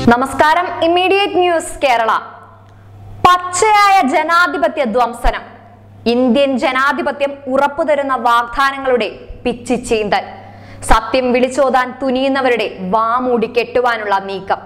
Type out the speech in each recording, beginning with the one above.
നമസ്കാരം immediate news Kerala പച്ചയായ ജനാധിപത്യ ധ്വംസനം ഇന്ത്യൻ ജനാധിപത്യം ഉറപ്പുതരുന്ന വാഗ്ദാനങ്ങളുടെ പിച്ചിച്ചീന്തൽ സത്യം വിളിച്ചോതാൻ തുനിയുന്നവരുടെ വാമൂടി കെട്ടുവാനുള്ള നീക്കം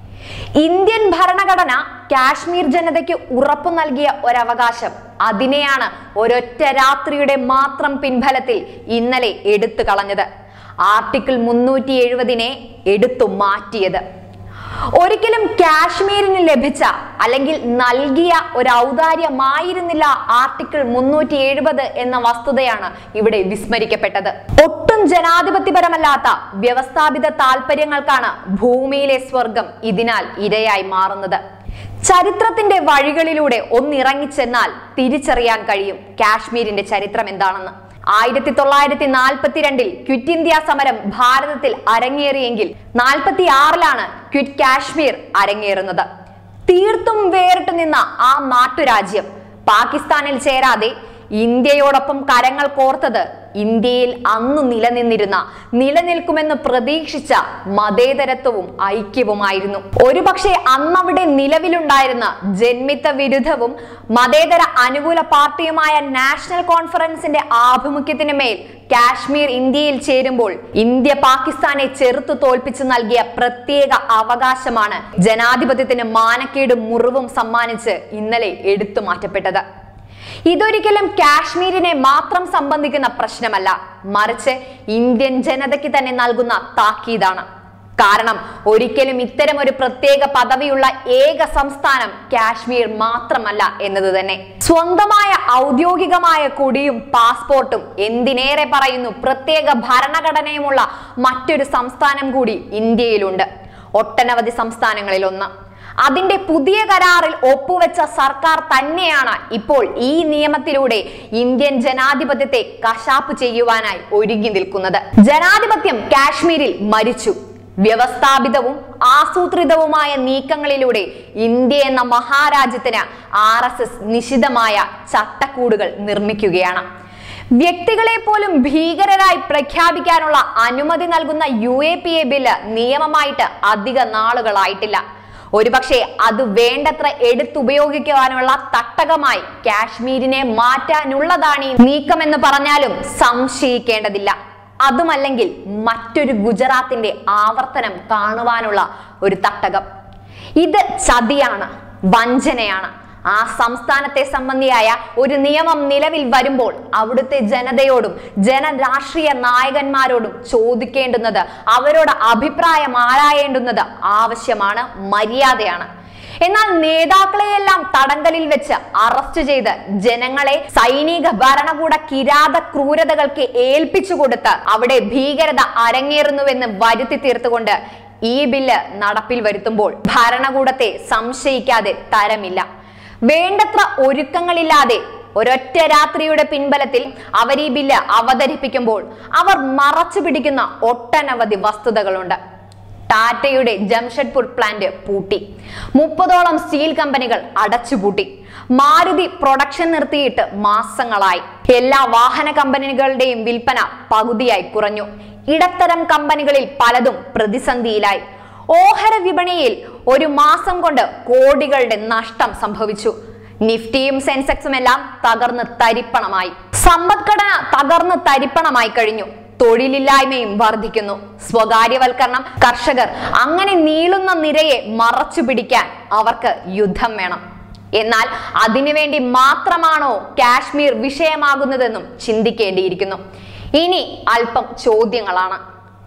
ഇന്ത്യൻ ഭരണഘടന കാശ്മീർ ജനതയ്ക്ക് ഉറപ്പു നൽകിയ ഒരവകാശം അതിനെയാണ് ഒരൊറ്റ രാത്രിയുടെ മാത്രം പിൻഫലത്തിൽ ഇന്നലെ എടുത്തു കളഞ്ഞത് ആർട്ടിക്കിൾ മുന്നൂറ്റി എഴുപതിനെ എടുത്തു മാറ്റിയത് ഒരിക്കലും കാശ്മീരിന് ലഭിച്ച അല്ലെങ്കിൽ നൽകിയ ഒരു ഔദാര്യമായിരുന്നില്ല ആർട്ടിക്കിൾ മുന്നൂറ്റി എഴുപത് എന്ന വസ്തുതയാണ് ഇവിടെ വിസ്മരിക്കപ്പെട്ടത് ഒട്ടും ജനാധിപത്യപരമല്ലാത്ത വ്യവസ്ഥാപിത താല്പര്യങ്ങൾക്കാണ് ഭൂമിയിലെ സ്വർഗം ഇതിനാൽ ഇരയായി മാറുന്നത് ചരിത്രത്തിന്റെ വഴികളിലൂടെ ഒന്നിറങ്ങിച്ചെന്നാൽ തിരിച്ചറിയാൻ കഴിയും കാശ്മീരിന്റെ ചരിത്രം എന്താണെന്ന് ആയിരത്തി തൊള്ളായിരത്തി നാൽപ്പത്തിരണ്ടിൽ ക്വിറ്റ് ഇന്ത്യ സമരം ഭാരതത്തിൽ അരങ്ങേറിയെങ്കിൽ നാൽപ്പത്തി ആറിലാണ് ക്വിറ്റ് കാശ്മീർ അരങ്ങേറുന്നത് തീർത്തും വേറിട്ട് നിന്ന ആ നാട്ടുരാജ്യം പാകിസ്ഥാനിൽ ചേരാതെ ഇന്ത്യയോടൊപ്പം കരങ്ങൾ കോർത്തത് ഇന്ത്യയിൽ അന്ന് നിലനിന്നിരുന്ന നിലനിൽക്കുമെന്ന് പ്രതീക്ഷിച്ച മതേതരത്വവും ഐക്യവുമായിരുന്നു ഒരുപക്ഷെ അന്നവിടെ നിലവിലുണ്ടായിരുന്ന ജന്മിത്ത വിരുദ്ധവും മതേതര അനുകൂല പാർട്ടിയുമായ നാഷണൽ കോൺഫറൻസിന്റെ ആഭിമുഖ്യത്തിന് മേൽ കാശ്മീർ ഇന്ത്യയിൽ ചേരുമ്പോൾ ഇന്ത്യ പാകിസ്ഥാനെ ചെറുത്തു തോൽപ്പിച്ചു നൽകിയ പ്രത്യേക അവകാശമാണ് ജനാധിപത്യത്തിന് മാനക്കേടും മുറിവും സമ്മാനിച്ച് ഇന്നലെ എടുത്തു മാറ്റപ്പെട്ടത് ഇതൊരിക്കലും കാശ്മീരിനെ മാത്രം സംബന്ധിക്കുന്ന പ്രശ്നമല്ല മറിച്ച് ഇന്ത്യൻ ജനതയ്ക്ക് തന്നെ നൽകുന്ന താക്കീതാണ് കാരണം ഒരിക്കലും ഇത്തരം ഒരു പ്രത്യേക പദവിയുള്ള ഏക സംസ്ഥാനം കാശ്മീർ മാത്രമല്ല എന്നത് തന്നെ സ്വന്തമായ ഔദ്യോഗികമായ കൊടിയും പാസ്പോർട്ടും എന്തിനേറെ പറയുന്നു പ്രത്യേക ഭരണഘടനയുമുള്ള മറ്റൊരു സംസ്ഥാനം കൂടി ഇന്ത്യയിലുണ്ട് ഒട്ടനവധി സംസ്ഥാനങ്ങളിൽ ഒന്ന് അതിന്റെ പുതിയ കരാറിൽ ഒപ്പുവെച്ച സർക്കാർ തന്നെയാണ് ഇപ്പോൾ ഈ നിയമത്തിലൂടെ ഇന്ത്യൻ ജനാധിപത്യത്തെ കശാപ്പ് ചെയ്യുവാനായി ഒരുങ്ങി നിൽക്കുന്നത് ജനാധിപത്യം കാശ്മീരിൽ മരിച്ചു വ്യവസ്ഥാപിതവും ആസൂത്രിതവുമായ നീക്കങ്ങളിലൂടെ ഇന്ത്യ എന്ന മഹാരാജ്യത്തിന് ആർ എസ് എസ് നിശിതമായ ചട്ടക്കൂടുകൾ നിർമ്മിക്കുകയാണ് വ്യക്തികളെ പോലും ഭീകരരായി പ്രഖ്യാപിക്കാനുള്ള അനുമതി നൽകുന്ന U A P A bill നിയമമായിട്ട് അധിക നാളുകളായിട്ടില്ല ഒരുപക്ഷെ അത് വേണ്ടത്ര എടുത്തുപയോഗിക്കുവാനുള്ള തട്ടകമായി കാശ്മീരിനെ മാറ്റാനുള്ളതാണ് ഈ നീക്കമെന്ന് പറഞ്ഞാലും സംശയിക്കേണ്ടതില്ല അതുമല്ലെങ്കിൽ മറ്റൊരു ഗുജറാത്തിന്റെ ആവർത്തനം കാണുവാനുള്ള ഒരു തട്ടകം ഇത് ചതിയാണ് വഞ്ചനയാണ് ആ സംസ്ഥാനത്തെ സംബന്ധിയായ ഒരു നിയമം നിലവിൽ വരുമ്പോൾ അവിടുത്തെ ജനതയോടും ജനരാഷ്ട്രീയ നായകന്മാരോടും ചോദിക്കേണ്ടുന്നത് അവരോട് അഭിപ്രായം ആരായേണ്ടുന്നത് ആവശ്യമാണ് മര്യാദയാണ് എന്നാൽ നേതാക്കളെയെല്ലാം തടങ്കലിൽ വെച്ച് അറസ്റ്റ് ചെയ്ത് ജനങ്ങളെ സൈനിക ഭരണകൂട കിരാത ക്രൂരതകൾക്ക് ഏൽപ്പിച്ചു കൊടുത്ത് അവിടെ ഭീകരത അരങ്ങേറുന്നുവെന്ന് വരുത്തി തീർത്തുകൊണ്ട് ഈ ബില്ല് നടപ്പിൽ വരുത്തുമ്പോൾ ഭരണകൂടത്തെ സംശയിക്കാതെ തരമില്ല വേണ്ടത്ര ഒരുക്കങ്ങളില്ലാതെ ഒരൊറ്റ രാത്രിയുടെ പിൻബലത്തിൽ അവർ ഈ ബില്ല് അവതരിപ്പിക്കുമ്പോൾ അവർ മറച്ചു പിടിക്കുന്ന ഒട്ടനവധി വസ്തുതകളുണ്ട് ടാറ്റയുടെ ജംഷഡ്പൂർ പ്ലാന്റ് പൂട്ടി മുപ്പതോളം സ്റ്റീൽ കമ്പനികൾ അടച്ചുപൂട്ടി മാരുതി പ്രൊഡക്ഷൻ നിർത്തിയിട്ട് മാസങ്ങളായി എല്ലാ വാഹന കമ്പനികളുടെയും വിൽപ്പന പകുതിയായി കുറഞ്ഞു ഇടത്തരം കമ്പനികളിൽ പലതും പ്രതിസന്ധിയിലായി ഓഹര വിപണിയിൽ ഒരു മാസം കൊണ്ട് കോടികളുടെ നഷ്ടം സംഭവിച്ചു നിഫ്റ്റിയും സെൻസെക്സും എല്ലാം തകർന്ന് തരിപ്പണമായി സമ്പദ്ഘടന തകർന്ന് തരിപ്പണമായി കഴിഞ്ഞു തൊഴിലില്ലായ്മയും വർദ്ധിക്കുന്നു സ്വകാര്യവൽക്കരണം കർഷകർ അങ്ങനെ നീളുന്ന നിരയെ മറച്ചു പിടിക്കാൻ അവർക്ക് യുദ്ധം വേണം എന്നാൽ അതിനുവേണ്ടി മാത്രമാണോ കാശ്മീർ വിഷയമാകുന്നതെന്നും ചിന്തിക്കേണ്ടിയിരിക്കുന്നു ഇനി അല്പം ചോദ്യങ്ങളാണ്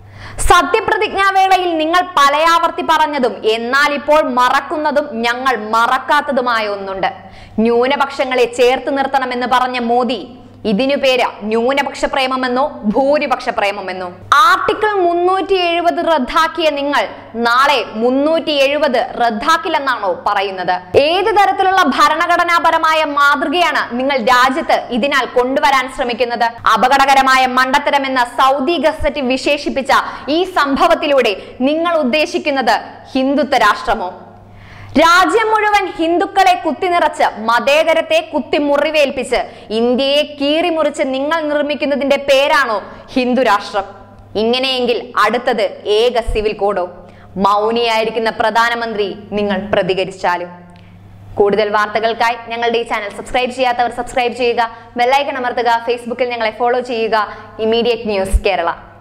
സത്യപ്രതിജ്ഞാവേളയിൽ നിങ്ങൾ പലയാവർത്തി പറഞ്ഞതും എന്നാൽ ഇപ്പോൾ മറക്കുന്നതും ഞങ്ങൾ മറക്കാത്തതുമായ ഒന്നുണ്ട് ന്യൂനപക്ഷങ്ങളെ ചേർത്ത് നിർത്തണമെന്ന് പറഞ്ഞ മോദി ഇതിനു പേര് ന്യൂനപക്ഷ പ്രേമമെന്നോ ഭൂരിപക്ഷ പ്രേമമെന്നോ ആർട്ടിക്കിൾ മുന്നൂറ്റി എഴുപത് റദ്ദാക്കിയ നിങ്ങൾ നാളെ മുന്നൂറ്റി എഴുപത് റദ്ദാക്കില്ലെന്നാണോ പറയുന്നത് ഏത് തരത്തിലുള്ള ഭരണഘടനാപരമായ മാതൃകയാണ് നിങ്ങൾ രാജ്യത്ത് ഇതിനാൽ കൊണ്ടുവരാൻ ശ്രമിക്കുന്നത് അപകടകരമായ മണ്ടത്തരമെന്ന സൗദി ഗസറ്റ് വിശേഷിപ്പിച്ച ഈ സംഭവത്തിലൂടെ നിങ്ങൾ ഉദ്ദേശിക്കുന്നത് ഹിന്ദുത്വ രാഷ്ട്രമോ രാജ്യം മുഴുവൻ ഹിന്ദുക്കളെ കുത്തിനിറച്ച് മതേതരത്തെ കുത്തി മുറിവേൽപ്പിച്ച് ഇന്ത്യയെ കീറിമുറിച്ച് നിങ്ങൾ നിർമ്മിക്കുന്നതിന്റെ പേരാണോ ഹിന്ദു രാഷ്ട്രം ഇങ്ങനെയെങ്കിൽ അടുത്തത് ഏക സിവിൽ കോഡോ മൗനിയായിരിക്കുന്ന പ്രധാനമന്ത്രി നിങ്ങൾ പ്രതികരിച്ചാലും കൂടുതൽ വാർത്തകൾക്കായി ഞങ്ങളുടെ ഈ ചാനൽ സബ്സ്ക്രൈബ് ചെയ്യാത്തവർ സബ്സ്ക്രൈബ് ചെയ്യുക ബെല്ലൈക്കൺ അമർത്തുക ഫേസ്ബുക്കിൽ ഞങ്ങളെ ഫോളോ ചെയ്യുക ഇമീഡിയറ്റ് ന്യൂസ് കേരള